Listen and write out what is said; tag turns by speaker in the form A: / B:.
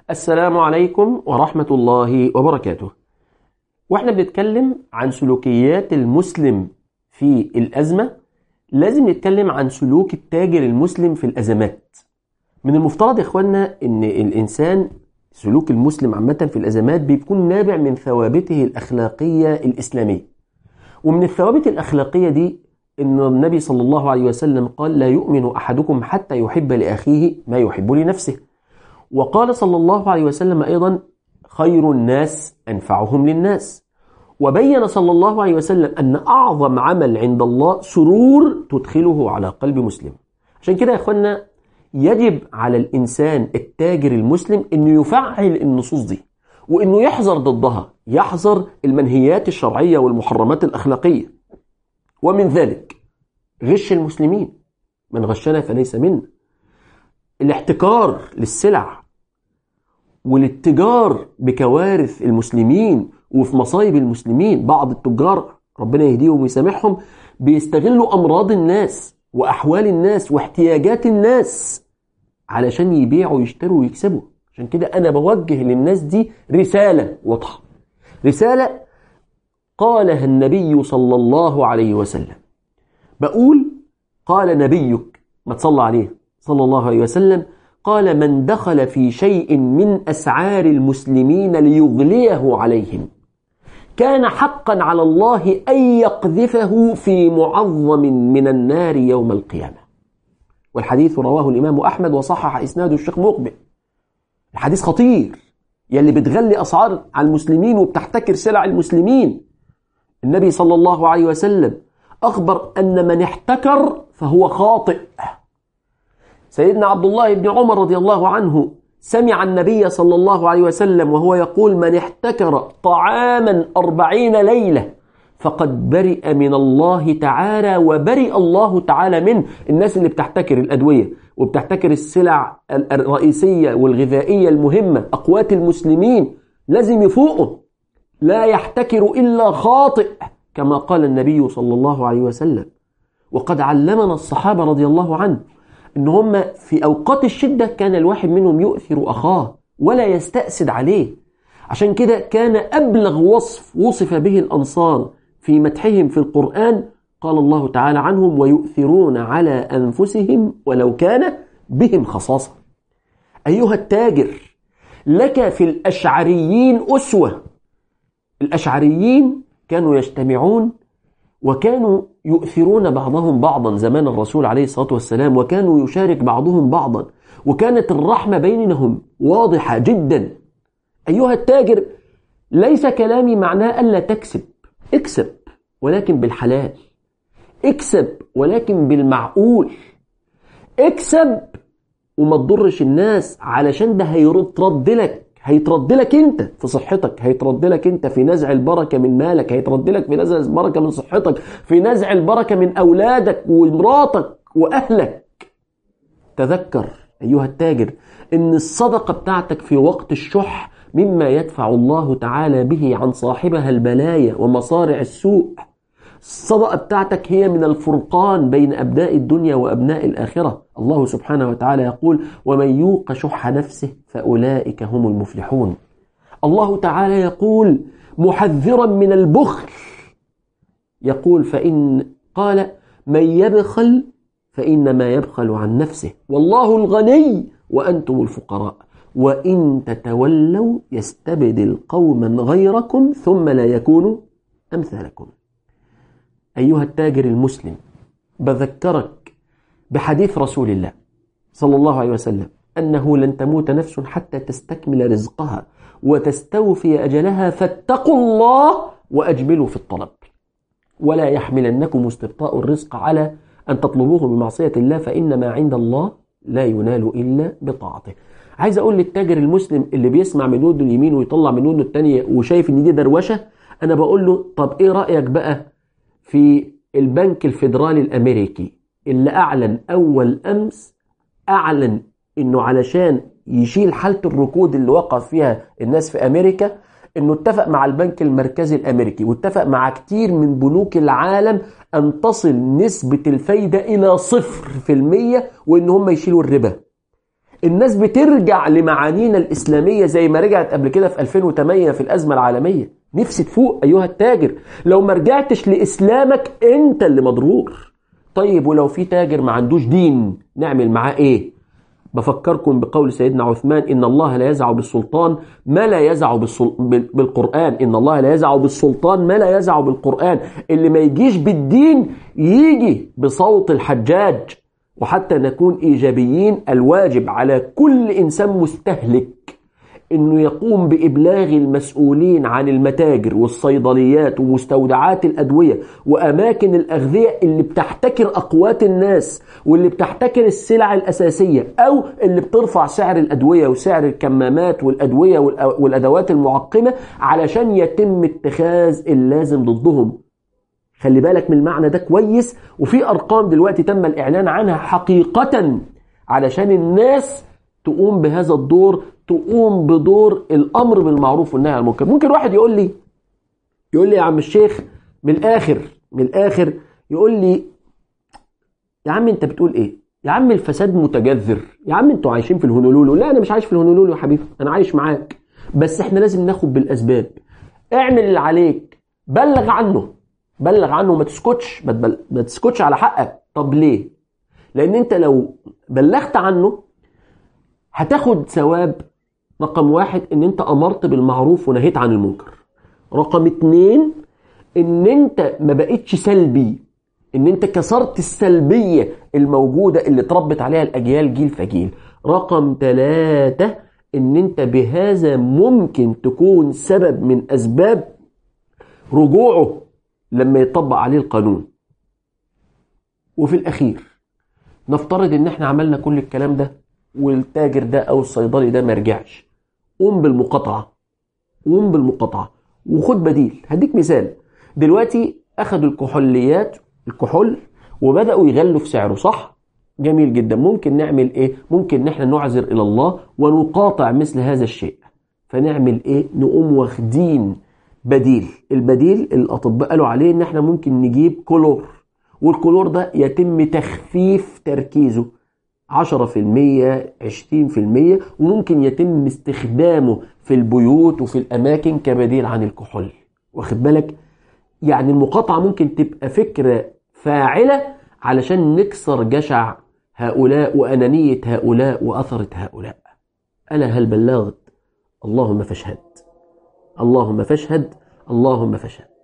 A: السلام عليكم ورحمة الله وبركاته واحنا بنتكلم عن سلوكيات المسلم في الأزمة لازم نتكلم عن سلوك التاجر المسلم في الأزمات من المفترض يا إخوانا أن الإنسان سلوك المسلم عامة في الأزمات بيكون نابع من ثوابته الأخلاقية الإسلامية ومن الثوابت الأخلاقية دي أن النبي صلى الله عليه وسلم قال لا يؤمن أحدكم حتى يحب لأخيه ما يحب لنفسه وقال صلى الله عليه وسلم أيضا خير الناس أنفعهم للناس وبين صلى الله عليه وسلم أن أعظم عمل عند الله سرور تدخله على قلب مسلم عشان كده يا أخوانا يجب على الإنسان التاجر المسلم أنه يفعل النصوص دي وأنه يحذر ضدها يحذر المنهيات الشرعية والمحرمات الأخلاقية ومن ذلك غش المسلمين من غشنا فليس منا الاحتكار للسلع والاتجار بكوارث المسلمين وفي مصايب المسلمين بعض التجار ربنا يهديهم ويسامحهم بيستغلوا أمراض الناس وأحوال الناس واحتياجات الناس علشان يبيعوا ويشتروا ويكسبوا عشان كده أنا بوجه للناس دي رسالة واضحة رسالة قالها النبي صلى الله عليه وسلم بقول قال نبيك ما تصلى عليه صلى الله عليه وسلم قال من دخل في شيء من أسعار المسلمين ليغليه عليهم كان حقا على الله أن يقذفه في معظم من النار يوم القيامة والحديث رواه الإمام أحمد وصحح إسناد الشيخ مقبل الحديث خطير يلي بتغلي أسعار على المسلمين وبتحتكر سلع المسلمين النبي صلى الله عليه وسلم أخبر أن من احتكر فهو خاطئ سيدنا عبد الله بن عمر رضي الله عنه سمع النبي صلى الله عليه وسلم وهو يقول من احتكر طعاما أربعين ليلة فقد برئ من الله تعالى وبرئ الله تعالى منه الناس اللي بتحتكر الأدوية وبتحتكر السلع الرئيسية والغذائية المهمة أقوات المسلمين لازم يفوقوا لا يحتكر إلا خاطئ كما قال النبي صلى الله عليه وسلم وقد علمنا الصحابة رضي الله عنه ان هم في اوقات الشدة كان الواحد منهم يؤثر اخاه ولا يستأسد عليه عشان كده كان ابلغ وصف وصف به الانصار في مدحهم في القرآن قال الله تعالى عنهم ويؤثرون على انفسهم ولو كان بهم خصاصة ايها التاجر لك في الاشعريين اسوة الاشعريين كانوا يجتمعون وكانوا يؤثرون بعضهم بعضا زمان الرسول عليه الصلاة والسلام وكانوا يشارك بعضهم بعضا وكانت الرحمة بينهم واضحة جدا أيها التاجر ليس كلامي معناه ألا تكسب اكسب ولكن بالحلال اكسب ولكن بالمعقول اكسب وما تضرش الناس علشان ده هيترد لك هيترد لك انت في صحتك هيترد لك انت في نزع البركة من مالك هيترد لك في نزع البركة من صحتك في نزع البركة من أولادك ومراتك وأهلك تذكر أيها التاجر إن الصدقة بتاعتك في وقت الشح مما يدفع الله تعالى به عن صاحبها البلايا ومصارع السوء الصدقة بتاعتك هي من الفرقان بين أبناء الدنيا وأبناء الآخرة الله سبحانه وتعالى يقول ومن يوق شح نفسه فأولئك هم المفلحون الله تعالى يقول محذرا من البخل يقول فإن قال من يبخل فإنما يبخل عن نفسه والله الغني وأنتم الفقراء وإن تتولوا يستبدل قوما غيركم ثم لا يكونوا أمثالكم أيها التاجر المسلم بذكرك بحديث رسول الله صلى الله عليه وسلم أنه لن تموت نفس حتى تستكمل رزقها وتستوفي أجلها فاتقوا الله وأجملوا في الطلب ولا يحملنكم استبطاء الرزق على أن تطلبوه بمعصية الله فإن ما عند الله لا ينال إلا بطاعته عايز أقول للتاجر المسلم اللي بيسمع من ودنه اليمين ويطلع من ودنه التانية وشايف إن دي دروشة أنا بقول له طب إيه رأيك بقى في البنك الفيدرالي الأمريكي اللي أعلن أول أمس أعلن إنه علشان يشيل حالة الركود اللي وقع فيها الناس في أمريكا إنه اتفق مع البنك المركزي الأمريكي واتفق مع كتير من بنوك العالم أن تصل نسبة الفايدة إلى صفر في المية وإن هم يشيلوا الربا الناس بترجع لمعانينا الإسلامية زي ما رجعت قبل كده في 2008 في الأزمة العالمية نفسي تفوق أيها التاجر لو ما رجعتش لإسلامك أنت اللي مضرور طيب ولو في تاجر ما عندوش دين نعمل معاه إيه بفكركم بقول سيدنا عثمان إن الله لا يزع بالسلطان ما لا يزع بالسل... بال- بالقرآن إن الله لا يزع بالسلطان ما لا يزع بالقرآن اللي ما يجيش بالدين يجي بصوت الحجاج وحتى نكون إيجابيين الواجب على كل إنسان مستهلك انه يقوم بابلاغ المسؤولين عن المتاجر والصيدليات ومستودعات الادويه واماكن الاغذيه اللي بتحتكر اقوات الناس واللي بتحتكر السلع الاساسيه او اللي بترفع سعر الادويه وسعر الكمامات والادويه والأ- والادوات المعقمه علشان يتم اتخاذ اللازم ضدهم خلي بالك من المعنى ده كويس وفي ارقام دلوقتي تم الاعلان عنها حقيقه علشان الناس تقوم بهذا الدور تقوم بدور الامر بالمعروف والنهي عن المنكر ممكن واحد يقول لي يقول لي يا عم الشيخ من الاخر من الاخر يقول لي يا عم انت بتقول ايه يا عم الفساد متجذر يا عم انتوا عايشين في الهونولولو لا انا مش عايش في الهونولولو يا حبيبي انا عايش معاك بس احنا لازم ناخد بالاسباب اعمل اللي عليك بلغ عنه بلغ عنه ما تسكتش ما تبل- ما تسكتش على حقك طب ليه لان انت لو بلغت عنه هتاخد ثواب رقم واحد ان انت امرت بالمعروف ونهيت عن المنكر رقم اتنين ان انت ما بقتش سلبي ان انت كسرت السلبية الموجودة اللي اتربت عليها الاجيال جيل فجيل رقم ثلاثة ان انت بهذا ممكن تكون سبب من اسباب رجوعه لما يطبق عليه القانون وفي الاخير نفترض ان احنا عملنا كل الكلام ده والتاجر ده او الصيدلي ده ما رجعش قوم بالمقاطعه قوم بالمقاطعه وخد بديل هديك مثال دلوقتي اخدوا الكحوليات الكحول وبداوا يغلوا في سعره صح جميل جدا ممكن نعمل ايه ممكن ان احنا نعذر الى الله ونقاطع مثل هذا الشيء فنعمل ايه نقوم واخدين بديل البديل الاطباء قالوا عليه ان احنا ممكن نجيب كلور والكلور ده يتم تخفيف تركيزه 10% 20% وممكن يتم استخدامه في البيوت وفي الأماكن كبديل عن الكحول واخد بالك يعني المقاطعة ممكن تبقى فكرة فاعلة علشان نكسر جشع هؤلاء وأنانية هؤلاء وأثرة هؤلاء ألا هل بلغت اللهم فاشهد اللهم فاشهد اللهم فاشهد